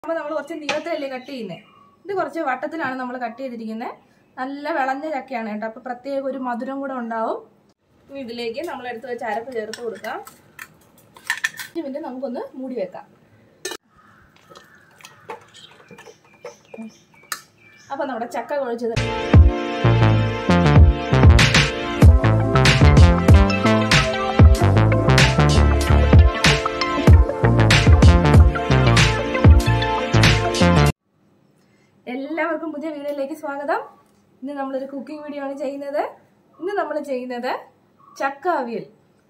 അപ്പോൾ നമ്മൾ കുറച്ച് നീളത്തിലല്ലേ കട്ട് ചെയ്യുന്നത് ഇത് കുറച്ച് വട്ടത്തിലാണ് നമ്മൾ കട്ട് ചെയ്തിരിക്കുന്നത് നല്ല വിളഞ്ഞ ചക്കയാണ് കേട്ടോ അപ്പോൾ പ്രത്യേക ഒരു മധുരം കൂടെ ഉണ്ടാവും ഇനി ഇതിലേക്ക് നമ്മൾ എടുത്ത് വെച്ച് അരപ്പ് ചേർത്ത് കൊടുക്കാം അഞ്ച് മിനിറ്റ് നമുക്കൊന്ന് മൂടി വെക്കാം അപ്പോൾ നമ്മുടെ ചക്ക കുഴച്ചത് എല്ലാവർക്കും പുതിയ വീഡിയോയിലേക്ക് സ്വാഗതം ഇന്ന് നമ്മളൊരു കുക്കിംഗ് വീഡിയോ ആണ് ചെയ്യുന്നത് ഇന്ന് നമ്മൾ ചെയ്യുന്നത് ചക്ക അവിയൽ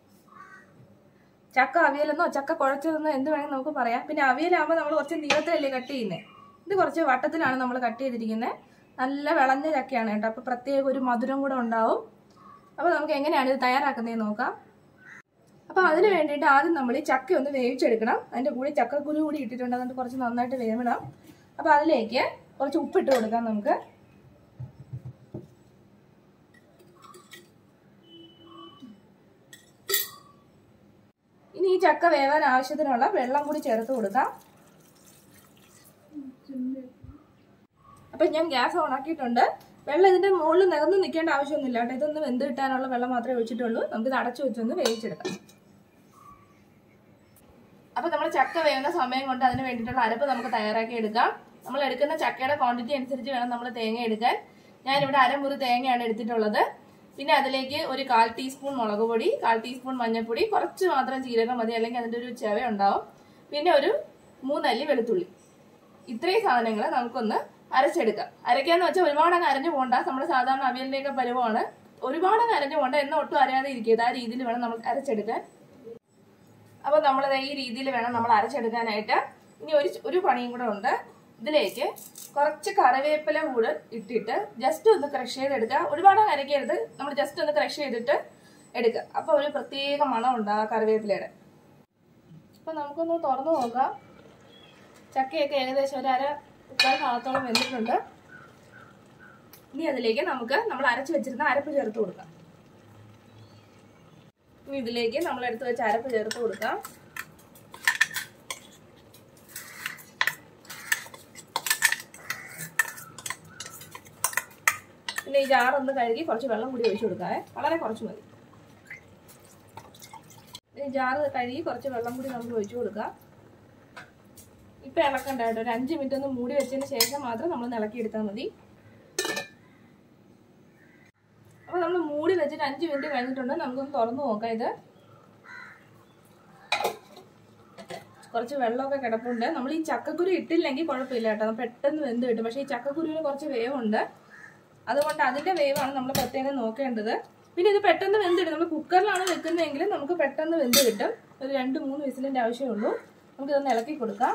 ചക്ക അവിയലെന്നോ ചക്ക കുഴച്ചതെന്നോ എന്ത് വേണമെങ്കിൽ നമുക്ക് പറയാം പിന്നെ അവിയലാകുമ്പോൾ നമ്മൾ കുറച്ച് നീളത്തിലല്ലേ കട്ട് ചെയ്യുന്നത് ഇത് കുറച്ച് വട്ടത്തിലാണ് നമ്മൾ കട്ട് ചെയ്തിരിക്കുന്നത് നല്ല വിളഞ്ഞ ചക്കയാണ് കേട്ടോ അപ്പോൾ പ്രത്യേക ഒരു മധുരം കൂടെ ഉണ്ടാവും അപ്പോൾ നമുക്ക് എങ്ങനെയാണ് ഇത് തയ്യാറാക്കുന്നതെന്ന് നോക്കാം അപ്പോൾ അതിന് വേണ്ടിയിട്ട് ആദ്യം നമ്മൾ ഈ ചക്ക ഒന്ന് വേവിച്ചെടുക്കണം അതിൻ്റെ കൂടി ചക്കക്കുരു കൂടി ഇട്ടിട്ടുണ്ട് അതുകൊണ്ട് കുറച്ച് നന്നായിട്ട് വേവിടണം അപ്പോൾ അതിലേക്ക് കുറച്ച് ഉപ്പിട്ട് കൊടുക്കാം നമുക്ക് ഇനി ഈ ചക്ക വേവാൻ ആവശ്യത്തിനുള്ള വെള്ളം കൂടി ചേർത്ത് കൊടുക്കാം അപ്പം ഞാൻ ഗ്യാസ് ഓൺ ആക്കിയിട്ടുണ്ട് വെള്ളം ഇതിന്റെ മുകളിൽ നികന്ന് നിൽക്കേണ്ട ആവശ്യമൊന്നുമില്ല കേട്ടോ ഇതൊന്ന് വെന്ത് കിട്ടാനുള്ള വെള്ളം മാത്രമേ ഒഴിച്ചിട്ടുള്ളൂ നമുക്കിത് അടച്ചു വെച്ചൊന്ന് വേവിച്ചെടുക്കാം അപ്പൊ നമ്മൾ ചക്ക വേവുന്ന സമയം കൊണ്ട് അതിന് വേണ്ടിയിട്ടുള്ള അരപ്പ് നമുക്ക് തയ്യാറാക്കി എടുക്കാം നമ്മൾ എടുക്കുന്ന ചക്കയുടെ ക്വാണ്ടിറ്റി അനുസരിച്ച് വേണം നമ്മൾ തേങ്ങ എടുക്കാൻ ഞാനിവിടെ അരമുറി തേങ്ങയാണ് എടുത്തിട്ടുള്ളത് പിന്നെ അതിലേക്ക് ഒരു കാൽ ടീസ്പൂൺ മുളക് പൊടി കാൽ ടീസ്പൂൺ മഞ്ഞൾപ്പൊടി കുറച്ച് മാത്രം ജീരകം മതി അല്ലെങ്കിൽ അതിൻ്റെ ഒരു ചെവ ഉണ്ടാവും പിന്നെ ഒരു മൂന്നല്ലി വെളുത്തുള്ളി ഇത്രയും സാധനങ്ങൾ നമുക്കൊന്ന് അരച്ചെടുക്കാം അരയ്ക്കാന്ന് വെച്ചാൽ ഒരുപാട് അങ്ങ് അരഞ്ഞു പോകണ്ട നമ്മുടെ സാധാരണ അവിയലിൻ്റെയൊക്കെ പരുവമാണ് ഒരുപാട് അങ്ങ് അരഞ്ഞു പോകണ്ട എന്ന ഒട്ടും അറിയാതെ ഇരിക്കരുത് ആ രീതിയിൽ വേണം നമ്മൾ അരച്ചെടുക്കാൻ അപ്പോൾ നമ്മൾ ഈ രീതിയിൽ വേണം നമ്മൾ അരച്ചെടുക്കാനായിട്ട് ഇനി ഒരു ഒരു പണിയും കൂടെ ഉണ്ട് ഇതിലേക്ക് കുറച്ച് കറിവേപ്പില കൂടെ ഇട്ടിട്ട് ജസ്റ്റ് ഒന്ന് ക്രഷ് ചെയ്തെടുക്കുക ഒരുപാട് അങ്ങ് അരയ്ക്കരുത് നമ്മൾ ജസ്റ്റ് ഒന്ന് ക്രഷ് ചെയ്തിട്ട് എടുക്കുക അപ്പോൾ ഒരു പ്രത്യേക മണം ഉണ്ട് ആ കറിവേപ്പിലയുടെ അപ്പോൾ നമുക്കൊന്ന് തുറന്നു നോക്കാം ചക്കയൊക്കെ ഏകദേശം ഒരു അര മുക്കാൽ ഭാഗത്തോളം വെന്തിട്ടുണ്ട് ഇനി അതിലേക്ക് നമുക്ക് നമ്മൾ അരച്ച് വെച്ചിരുന്ന അരപ്പ് ചേർത്ത് കൊടുക്കാം ഇനി ഇതിലേക്ക് നമ്മൾ എടുത്ത് വെച്ച അരപ്പ് ചേർത്ത് കൊടുക്കാം പിന്നെ ഈ ജാറൊന്ന് കഴുകി കുറച്ച് വെള്ളം കൂടി ഒഴിച്ചു കൊടുക്കാവേ വളരെ കുറച്ച് മതി ഈ ജാറ് കഴുകി കുറച്ച് വെള്ളം കൂടി നമുക്ക് ഒഴിച്ചു കൊടുക്കാം ഇപ്പൊ ഇളക്കണ്ട കേട്ടോ ഒരു അഞ്ച് മിനിറ്റ് ഒന്ന് മൂടി വെച്ചതിന് ശേഷം മാത്രം നമ്മൾ ഇളക്കി എടുത്താൽ മതി അപ്പൊ നമ്മൾ മൂടി വെച്ചിട്ട് അഞ്ച് മിനിറ്റ് കഴിഞ്ഞിട്ടുണ്ട് നമുക്കൊന്ന് തുറന്നു നോക്കാം ഇത് കുറച്ച് വെള്ളമൊക്കെ കിടപ്പുണ്ട് നമ്മൾ ഈ ചക്കക്കുരു ഇട്ടില്ലെങ്കിൽ കുഴപ്പമില്ല കേട്ടോ പെട്ടെന്ന് വെന്ത് കിട്ടും പക്ഷേ ഈ ചക്കക്കുരുവിന് കുറച്ച് വേവുണ്ട് അതുകൊണ്ട് അതിന്റെ വേവാണ് നമ്മൾ പ്രത്യേകം നോക്കേണ്ടത് പിന്നെ ഇത് പെട്ടെന്ന് വെന്തിടും നമ്മൾ കുക്കറിലാണ് വെക്കുന്നതെങ്കിൽ നമുക്ക് പെട്ടെന്ന് വെന്ത് കിട്ടും ഒരു രണ്ട് മൂന്ന് വിസിലിന്റെ ആവശ്യമേ ഉള്ളൂ നമുക്കിതൊന്ന് ഇളക്കി കൊടുക്കാം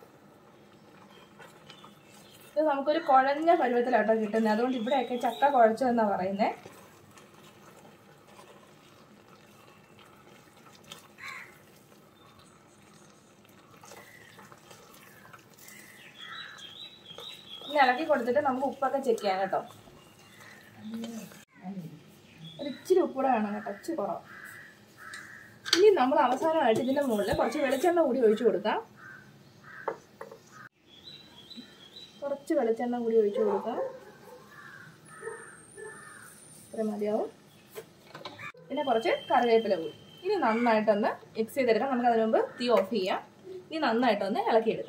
ഇത് നമുക്കൊരു കുഴഞ്ഞ പരുവത്തിലാട്ടോ കിട്ടുന്നത് അതുകൊണ്ട് ഇവിടെയൊക്കെ ചക്ക കുഴച്ചു എന്നാ പറയുന്നത് ഇനി ഇളക്കി കൊടുത്തിട്ട് നമുക്ക് ഉപ്പൊക്കെ ചെക്ക് ചെയ്യാം കേട്ടോ ഒരു ഇച്ചിരി ഉപ്പൂടെ വേണം കേട്ടോ ഇച്ചിരി കുറവ് ഇനി നമ്മൾ അവസാനമായിട്ട് ഇതിന്റെ മുകളിൽ കുറച്ച് വെളിച്ചെണ്ണ കൂടി ഒഴിച്ചു കൊടുക്കാം കുറച്ച് വെളിച്ചെണ്ണ കൂടി ഒഴിച്ചു കൊടുക്കാം ഇത്ര മതിയാവും പിന്നെ കുറച്ച് കറിവേപ്പില കൂടി ഇനി നന്നായിട്ടൊന്ന് മിക്സ് ചെയ്തെടുക്കാം നമുക്ക് അതിന് മുമ്പ് തീ ഓഫ് ചെയ്യാം ഇനി നന്നായിട്ടൊന്ന് ഇളക്കിയെടുക്കാം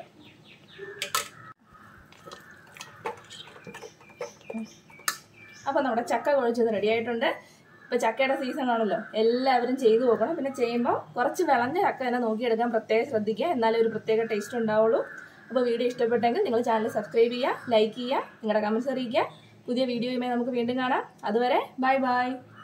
അപ്പോൾ നമ്മുടെ ചക്ക കുഴച്ചത് റെഡി ആയിട്ടുണ്ട് ഇപ്പോൾ ചക്കയുടെ സീസൺ ആണല്ലോ എല്ലാവരും ചെയ്തു നോക്കണം പിന്നെ ചെയ്യുമ്പോൾ കുറച്ച് വിളഞ്ഞ ചക്ക തന്നെ നോക്കിയെടുക്കാൻ പ്രത്യേകം ശ്രദ്ധിക്കുക എന്നാലേ ഒരു പ്രത്യേക ടേസ്റ്റ് ഉണ്ടാവുള്ളൂ അപ്പോൾ വീഡിയോ ഇഷ്ടപ്പെട്ടെങ്കിൽ നിങ്ങൾ ചാനൽ സബ്സ്ക്രൈബ് ചെയ്യുക ലൈക്ക് ചെയ്യുക നിങ്ങളുടെ കമൻറ്റ്സ് അറിയിക്കുക പുതിയ വീഡിയോയുമായി നമുക്ക് വീണ്ടും കാണാം അതുവരെ ബൈ ബൈ